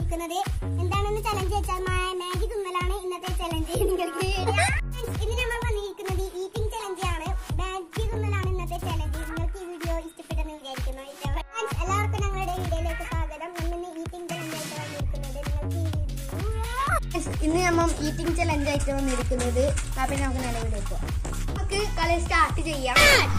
വന്നിരിക്കുന്നത് എന്താണെന്ന് ചലഞ്ച് വെച്ചാൽ മാ- മാഗി തിന്നലാണ് ഇന്നത്തെ ചലഞ്ച് നിങ്ങൾക്ക് ഇന്ന് നമ്മൾ വന്നിരിക്കുന്നത് ഈറ്റിംഗ് ചലഞ്ച് ആണ് മാഗി തിന്നലാണ് ഇന്നത്തെ ചലഞ്ച് നിങ്ങൾക്ക് ഈ വീഡിയോ ഇഷ്ടപ്പെട്ടെന്ന് വിചാരിക്കുന്നു Friends, എല്ലാവർക്കും ഞങ്ങളുടെ വീഡിയോയിലേക്ക് സ്വാഗതം നമ്മൾ ഇന്ന് ഈറ്റിംഗ് ചലഞ്ച് ആയിട്ട് വന്നിരിക്കുന്നത് നിങ്ങൾക്ക് ഈ വീഡിയോ ഇന്ന് നമ്മൾ ഈറ്റിംഗ് ചലഞ്ച് ആയിട്ട് വന്നിരിക്കുന്നത് പിന്നെ നമുക്ക് നിലവിലേക്ക് പോവാം നമുക്ക് കളി സ്റ്റാർട്ട് ചെയ്യാം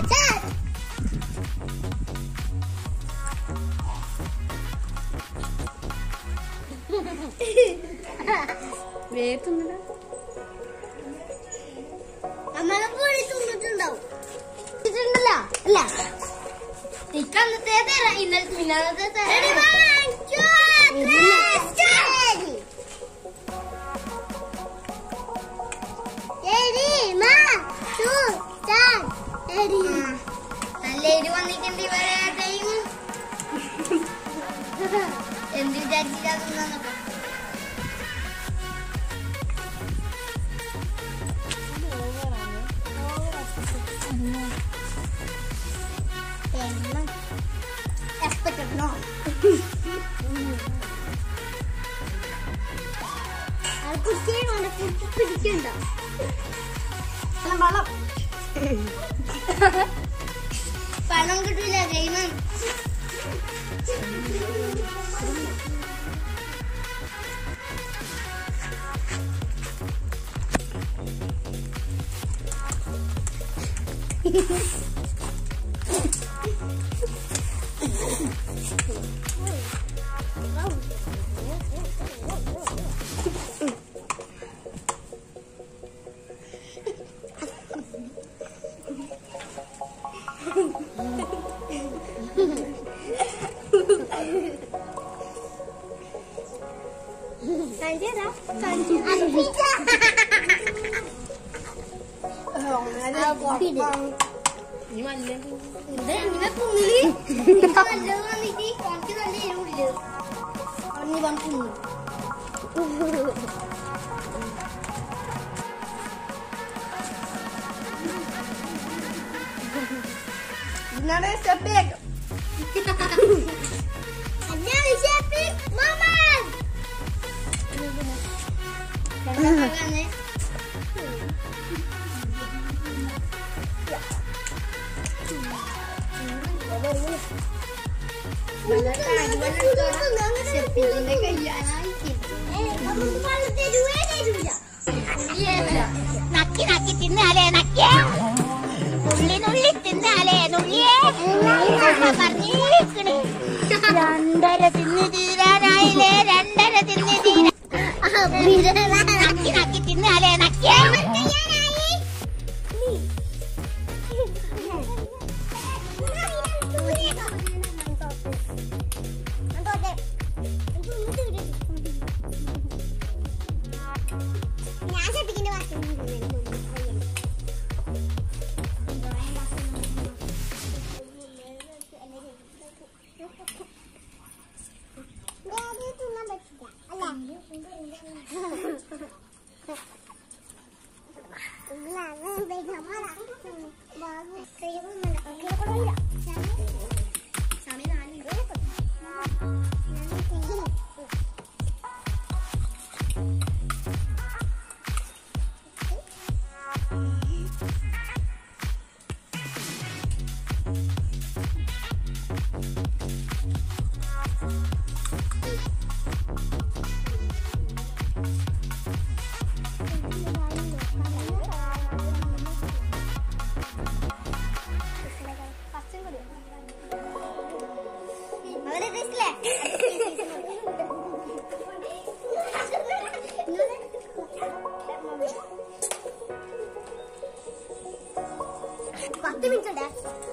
വേത്തുന്നില്ല നമ്മളും കൂടി തിന്നിട്ടുണ്ടാവും ഇട്ടിട്ടുണ്ടല്ലോ അല്ല എനിക്ക് അന്നത്തെ തരാം ഇന്നലത്തെ മിന്നാലത്തെ തരാം നല്ല എരി വന്നിട്ടുണ്ട് ഇവരെ ടൈം എന്ത് വിചാരിച്ചിട്ടാ തിന്നാന്നൊക്കെ Expected no. അത് കുട്ടിയാണ് കുട്ടി പിടിക്കണ്ട വെള്ളം പണം കിട്ടില്ല ഗെയിമ് ഇതിനാണ് സ്റ്റെപ്പ് സ്റ്റെപ്പിന്റെ കയ്യാനായി നക്കി നക്കി തിന്നാലേ നക്കിയേ നുള്ളി നുള്ളി തിന്നാലേ നുള്ളിയേ പറഞ്ഞേക്കണ് രണ്ടര തിന്ന് തീരാനായില്ലേ രണ്ടര തിന്ന് തീരാ നക്കി നക്കി തിന്നാലേ നക്കിയേ ഞാൻ ചെപ്പിക്കിന്റെ വാസന അവരെ രസില്ലേ പത്ത് മിനിറ്റ് ഉണ്ട്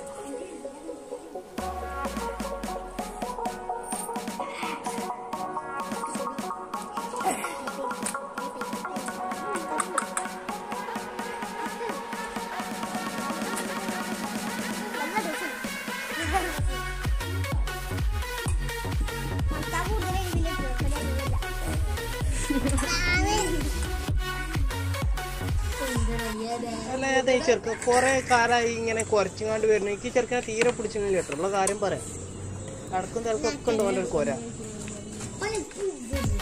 അല്ല അതെ ചെറുക്ക കൊറേ കാലായി ഇങ്ങനെ കുറച്ചുങ്ങാണ്ട് വരുന്നു എനിക്ക് ചെറുക്കനെ തീരെ പിടിച്ചില്ല കേട്ടോ ഉള്ള കാര്യം പറയാം അടക്കും തിരക്കൊക്കെ ഉണ്ട് ഓൻ്റെ ഒരു കൊര ഒരു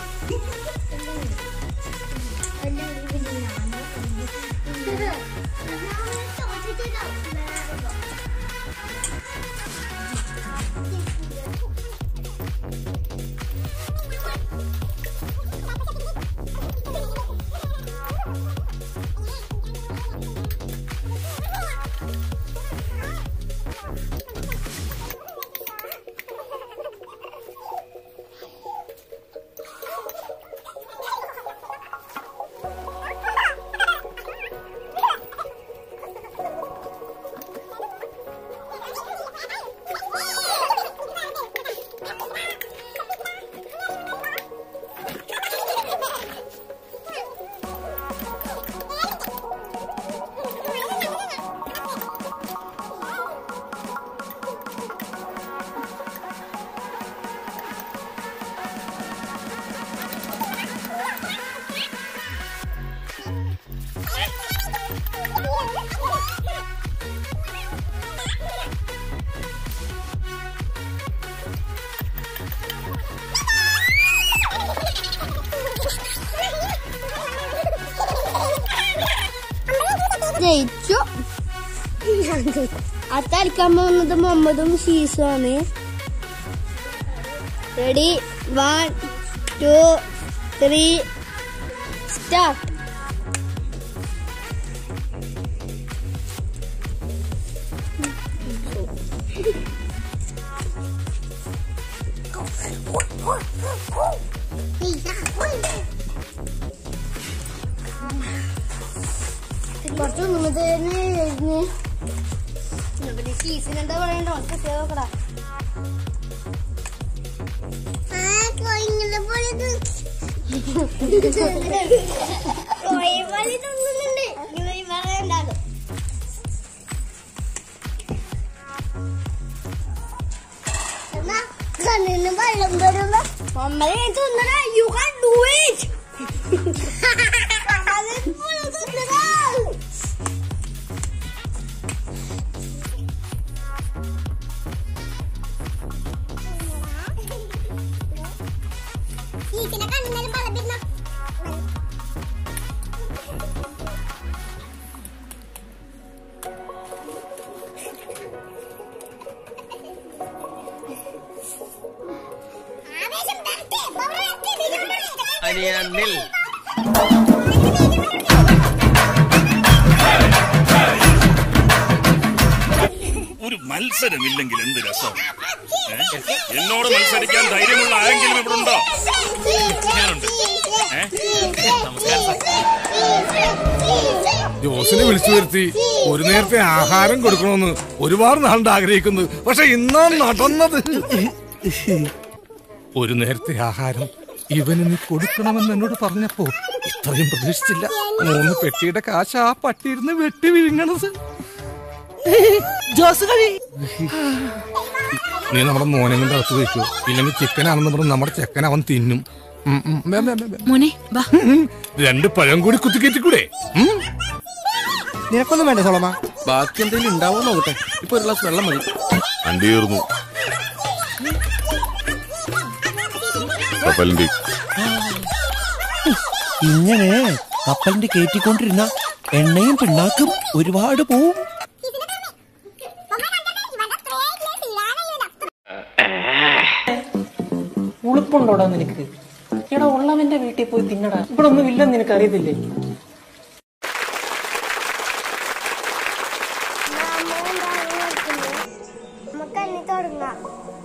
ജയിച്ചു അടുത്ത കളിക്കാൻ പോകുന്നത് മുഹമ്മദും ഷീസും ആണ് ready one two three start കുറച്ച് നിന്നത് തന്നെ ആയിരുന്നു പിന്നെ ഷീസിന് എന്താ പറയണ്ടോ ഒക്കെ സേവക്കടാ കണ്ണിന് വെള്ളം വരുമ്പോ മമ്മനെ തിന്നടാ യു കാൻ ഡു ഇറ്റ് ഈച്ചിന്റെ കണ്ണിന്മേലും വെള്ളം വരുന്ന ആവേശം വരട്ടെ, പവർ വരട്ടെ, വിജയം വരട്ടെ. അനിയനിൽ ഒരു മത്സരമില്ലെങ്കിൽ എന്ത് രസം ഏ? എന്നോട് മത്സരിക്കാൻ ധൈര്യമുള്ള ആരെങ്കിലും ഇവിടെ ഉണ്ടോ ഞാനുണ്ട് ഏ? ജോസിനെ വിളിച്ചു വരുത്തി ഒരു നേരത്തെ ആഹാരം കൊടുക്കണമെന്ന് ഒരുപാട് നാളുണ്ട് ആഗ്രഹിക്കുന്നു പക്ഷെ ഇന്നാ നടന്നത് ഒരു നേരത്തെ ആഹാരം ഇവന് നീ കൊടുക്കണമെന്ന് എന്നോട് പറഞ്ഞപ്പോ ഇത്രയും പ്രതീക്ഷിച്ചില്ല മൂന്ന് പെട്ടിയുടെ കാശ് ആ പട്ടിയിരുന്ന് വെട്ടി വിഴുങ്ങണത് ജോസ് കഴി നീ നമ്മുടെ മോനെ കൊണ്ട് അകത്ത് വെക്കൂ ഇല്ലെങ്കിൽ ചിക്കനാണെന്ന് പറഞ്ഞ് നമ്മുടെ ചെക്കൻ അവൻ തിന്നും ഉം, ഉം, വേ, വേ, വേ, വേ. മോനെ വാ ഉം, രണ്ട് പഴം കൂടി കുത്തിക്കയറ്റിക്കൂടെ ഉം നിനക്കൊന്നും വേണ്ട സോളമ ബാക്കി എന്തെങ്കിലും ഉണ്ടാവോ നോക്കട്ടെ ഇപ്പൊ ഒരു ഗ്ലാസ് വെള്ളം മതി വണ്ടി തീർന്നു കപ്പലിന്റെ ഇങ്ങനെ കപ്പലിന്റെ കയറ്റിക്കൊണ്ടിരുന്ന എണ്ണയും പിണ്ണാക്കും ഒരുപാട് പോവും ഉളുപ്പുണ്ടോടാ നിനക്ക് എടാ ഉള്ളവന്റെ വീട്ടിൽ പോയി തിന്നടാ ഇവിടെ ഒന്നും ഇല്ലെന്ന് നിനക്ക് അറിയത്തില്ലേ നമുക്ക് അന്ന് തുടങ്ങാം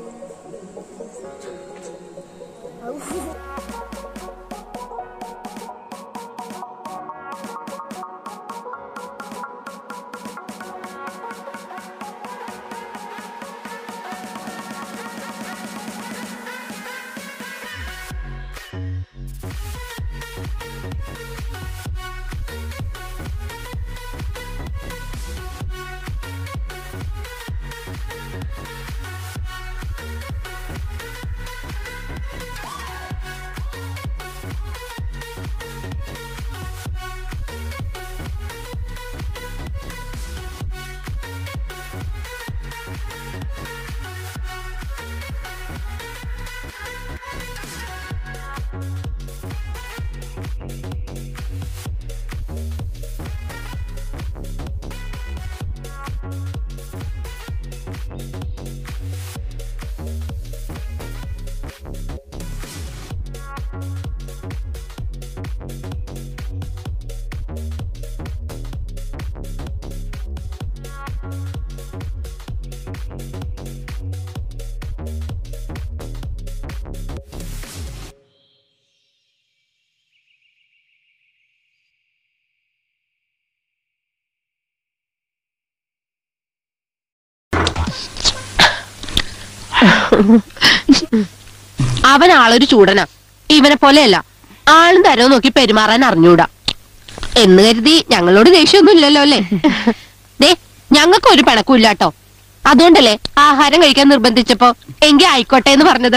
അവൻ ആളൊരു ചൂടനാ ഇവനെ പോലെയല്ല ആളും തരവും നോക്കി പെരുമാറാൻ അറിഞ്ഞൂടാ എന്ന് കരുതി ഞങ്ങളോട് ദേഷ്യമൊന്നും ഇല്ലല്ലോ അല്ലേ ദേ ഞങ്ങൾക്ക് ഒരു പിണക്കും ഇല്ലാട്ടോ അതുകൊണ്ടല്ലേ ആഹാരം കഴിക്കാൻ നിർബന്ധിച്ചപ്പോ എങ്കി ആയിക്കോട്ടെ എന്ന് പറഞ്ഞത്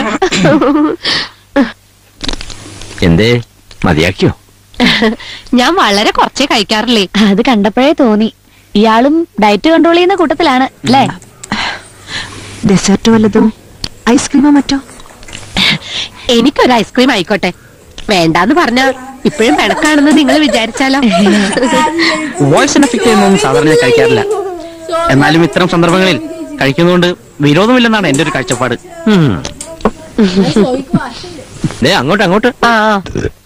എന്തേ മതിയാക്കിയോ ഞാൻ വളരെ കുറച്ചേ കഴിക്കാറില്ലേ അത് കണ്ടപ്പോഴേ തോന്നി ഇയാളും ഡയറ്റ് കൺട്രോൾ ചെയ്യുന്ന കൂട്ടത്തിലാണ് അല്ലേ ഡെസേർട്ട് വല്ലതും ഐസ്ക്രീമോ മറ്റോ എനിക്കൊരു ഐസ്ക്രീം ആയിക്കോട്ടെ വേണ്ടാന്ന് പറഞ്ഞ ഇപ്പോഴും പിണക്കാണെന്ന് നിങ്ങൾ വിചാരിച്ചാലോ വോയിസിന് എഫക്ട് ചെയ്യുന്നൊന്നും സാധാരണ ഞാൻ കഴിക്കാറില്ല എന്നാലും ഇത്തരം സന്ദർഭങ്ങളിൽ കഴിക്കുന്നതുകൊണ്ട് വിരോധമില്ലെന്നാണ് എന്റെ ഒരു കാഴ്ചപ്പാട് ഉം. ദേ അങ്ങോട്ട് അങ്ങോട്ട് ആ